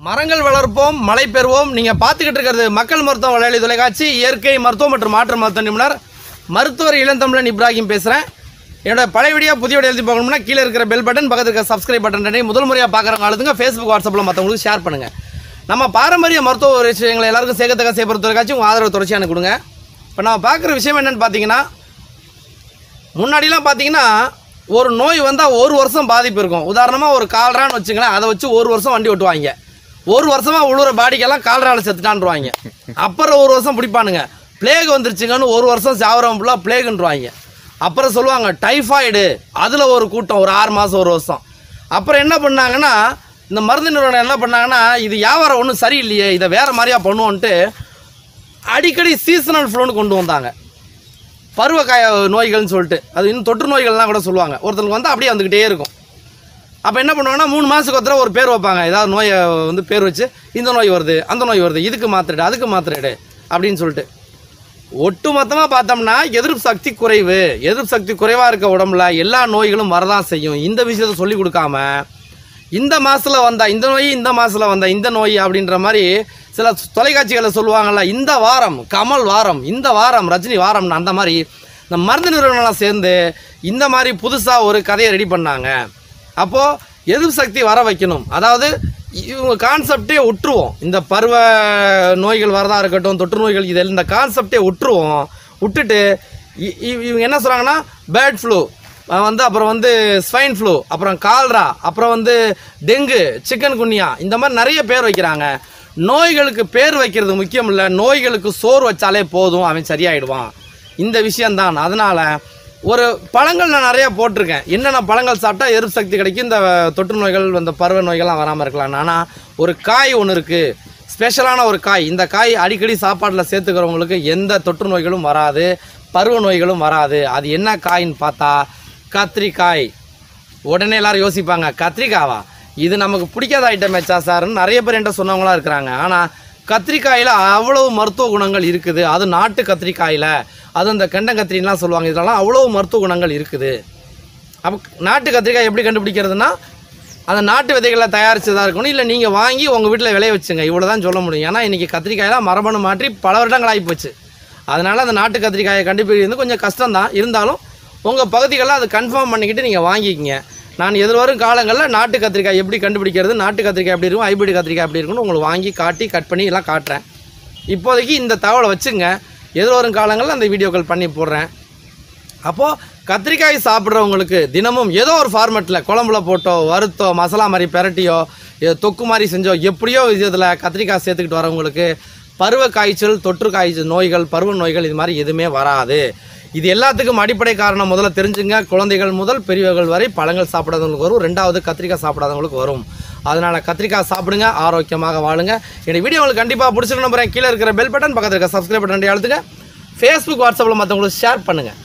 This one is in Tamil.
மரங்கள் வளர்ப்போம் மழை பெறுவோம் நீங்கள் பார்த்துக்கிட்டு இருக்கிறது மக்கள் மருத்துவம் வலையொலி தொலைக்காட்சி இயற்கை மருத்துவம் மற்றும் மாற்று மருத்துவ நிபுணர் மருத்துவர் இளந்தமிழன் இப்ராஹிம் பேசுகிறேன் என்னோட பழைய வீடியோ புதிய வீடியோ எழுதி பார்க்கணும்னா கீழே இருக்கிற பெல் பட்டன் பக்கத்தில் இருக்கிற சப்ஸ்கிரைப் பட்டன் ரெண்டையும் முதல் முறையாக பார்க்குறவங்க அழுதுங்க ஃபேஸ்புக் வாட்ஸ்அப்பில் மற்றவங்களுக்கு ஷேர் பண்ணுங்கள் நம்ம பாரம்பரிய மருத்துவ விஷயங்களை எல்லாருக்கும் சேர்க்கத்தக்க செய்யப்படுற தொலைக்காட்சி உங்கள் ஆதரவு தொடர்ச்சியாக எனக்கு கொடுங்க இப்போ நம்ம பார்க்குற விஷயம் என்னென்னு பார்த்தீங்கன்னா முன்னாடிலாம் பார்த்தீங்கன்னா ஒரு நோய் வந்தால் ஒரு வருஷம் பாதிப்பு இருக்கும் உதாரணமாக ஒரு கால்ரான்னு வச்சுங்களேன் அதை வச்சு ஒரு வருஷம் வண்டி ஓட்டுவாங்க ஒரு வருஷமாக உழுவுற பாடிக்கெல்லாம் கால்ரால செத்துட்டான்ருவாங்க அப்புறம் ஒரு வருஷம் பிடிப்பானுங்க பிளேக் வந்துருச்சுங்கன்னு ஒரு வருஷம் சாவரம் ஃபுல்லாக பிளேகுன்றுவாங்க அப்புறம் சொல்லுவாங்க டைஃபாய்டு அதில் ஒரு கூட்டம் ஒரு ஆறு மாதம் ஒரு வருஷம் அப்புறம் என்ன பண்ணாங்கன்னா இந்த மருந்து நிறுவனம் என்ன பண்ணாங்கன்னா இது வியாபாரம் ஒன்றும் சரியில்லையே இதை வேறு மாதிரியா பண்ணுவோன்ட்டு அடிக்கடி சீசனல் ஃப்ளூன்னு கொண்டு வந்தாங்க பருவக்காய நோய்கள்னு சொல்லிட்டு அது இன்னும் தொற்று நோய்கள்லாம் கூட சொல்லுவாங்க ஒருத்தருக்கு வந்து அப்படியே வந்துக்கிட்டே இருக்கும் அப்போ என்ன பண்ணுவாங்கன்னா மூணு மாதத்துக்கு ஒருத்தர ஒரு பேர் வைப்பாங்க ஏதாவது நோயை வந்து பேர் வச்சு இந்த நோய் வருது அந்த நோய் வருது இதுக்கு மாத்திரைடு அதுக்கு மாத்திரைடு அப்படின்னு சொல்லிட்டு ஒட்டு மொத்தமாக பார்த்தோம்னா எதிர்ப்பு சக்தி குறைவு எதிர்ப்பு சக்தி குறைவாக இருக்க உடம்புல எல்லா நோய்களும் வரதான் செய்யும் இந்த விஷயத்த சொல்லி கொடுக்காம இந்த மாசத்துல வந்தா இந்த நோய் இந்த மாசத்துல வந்தா இந்த நோய் அப்படின்ற மாதிரி சில தொலைக்காட்சிகளில் சொல்லுவாங்கல்ல இந்த வாரம் கமல் வாரம் இந்த வாரம் ரஜினி வாரம்னு அந்த மாதிரி இந்த மருந்து நிறுவனம்லாம் சேர்ந்து இந்த மாதிரி புதுசாக ஒரு கதையை ரெடி பண்ணாங்க அப்போது எதிர்ப்பு சக்தி வர வைக்கணும் அதாவது இவங்க கான்செப்டே விட்டுருவோம் இந்த பருவ நோய்கள் வரதா இருக்கட்டும் தொற்று நோய்கள் இது இந்த கான்செப்டே விட்டுருவோம் விட்டுட்டு இ- இ- இவங்க என்ன சொல்கிறாங்கன்னா பேர்ட் ஃப்ளூ வந்து அப்புறம் வந்து ஸ்வைன் ஃப்ளூ அப்புறம் கால்ரா அப்புறம் வந்து டெங்கு சிக்கன் குனியா இந்த மாதிரி நிறைய பேர் வைக்கிறாங்க நோய்களுக்கு பேர் வைக்கிறது முக்கியம் இல்லை நோய்களுக்கு சோறு வச்சாலே போதும் அவன் சரியாயிடுவான் இந்த விஷயம்தான் அதனால ஒரு பழங்கள் நான் நிறைய போட்டிருக்கேன் என்னென்ன பழங்கள் சாப்பிட்டா எதிர்ப்பு சக்தி கிடைக்கும் இந்த தொற்று நோய்கள் இந்த பருவ நோய்கள்லாம் வராமல் இருக்கலாம் ஆனால் ஒரு காய் ஒன்று இருக்குது ஸ்பெஷலான ஒரு காய் இந்த காய் அடிக்கடி சாப்பாட்டில் சேர்த்துக்கிறவங்களுக்கு எந்த தொற்று நோய்களும் வராது பருவ நோய்களும் வராது அது என்ன காயின்னு பார்த்தா கத்திரிக்காய் உடனே எல்லாரும் யோசிப்பாங்க கத்திரிக்காவா இது நமக்கு பிடிக்காத ஐட்டம் வச்சா சார்னு நிறைய பேர் என்கிட்ட சொன்னவங்களா இருக்கிறாங்க ஆனால் கத்திரிக்காயில் அவ்வளவு மருத்துவ குணங்கள் இருக்குது அது நாட்டு கத்திரிக்காயில் அது அந்த கண்டங்கத்திரின்லாம் சொல்லுவாங்க இதெல்லாம் அவ்வளவு மருத்துவ குணங்கள் இருக்குது அப்போ நாட்டு கத்திரிக்காய் எப்படி கண்டுபிடிக்கிறதுனா அந்த நாட்டு விதைகளை தயாரிச்சதாக இருக்கணும் இல்லை நீங்கள் வாங்கி உங்கள் வீட்டில் விளைய வச்சுங்க இவ்வளோ தான் சொல்ல முடியும் ஏன்னா இன்றைக்கி கத்திரிக்காயெல்லாம் மரபணு மாற்றி பல வருடங்கள் ஆகி போச்சு அதனால் அந்த நாட்டு கத்திரிக்காயை கண்டுபிடிக்கிறது கொஞ்சம் கஷ்டம்தான் இருந்தாலும் உங்கள் பகுதிகளில் அதை கன்ஃபார்ம் பண்ணிக்கிட்டு நீங்கள் வாங்கிக்கிங்க நான் எதிர்வரும் காலங்களில் நாட்டு கத்திரிக்காய் எப்படி கண்டுபிடிக்கிறது நாட்டு கத்திரிக்காய் எப்படி இருக்கும் ஹைபிரிட் கத்திரிக்காய் எப்படி இருக்கும்னு உங்களுக்கு வாங்கி காட்டி கட் பண்ணி எல்லாம் காட்டுறேன் இப்போதைக்கு இந்த தகவலை வச்சுங்க எதிர்வரும் காலங்களில் அந்த வீடியோக்கள் பண்ணி போடுறேன் அப்போது கத்திரிக்காய் சாப்பிட்றவங்களுக்கு தினமும் ஏதோ ஒரு ஃபார்மெட்டில் குழம்புல போட்டோ வறுத்தோ மசாலா மாதிரி பெரட்டியோ ஏதோ தொக்கு மாதிரி செஞ்சோ எப்படியோ விஷயத்தில் கத்திரிக்காய் சேர்த்துக்கிட்டு வரவங்களுக்கு பருவ காய்ச்சல் தொற்று காய்ச்சல் நோய்கள் பருவ நோய்கள் இது மாதிரி எதுவுமே வராது இது எல்லாத்துக்கும் அடிப்படை காரணம் முதல்ல தெரிஞ்சுங்க குழந்தைகள் முதல் பெரியவர்கள் வரை பழங்கள் சாப்பிடாதவங்களுக்கு வரும் ரெண்டாவது கத்திரிக்காய் சாப்பிடாதவங்களுக்கு வரும் அதனால் கத்திரிக்காய் சாப்பிடுங்க ஆரோக்கியமாக வாழுங்க என்னுடைய வீடியோ உங்களுக்கு கண்டிப்பாக பிடிச்சிருக்க நம்புறேன் கீழே இருக்கிற பெல் பட்டன் பக்கத்தில் இருக்க சப்ஸ்கிரைப் பட்டன் அழுத்துங்க ஃபேஸ்புக் வாட்ஸ்அப்பில் மற்றவங்களுக்கு ஷேர் பண்ணுங்கள்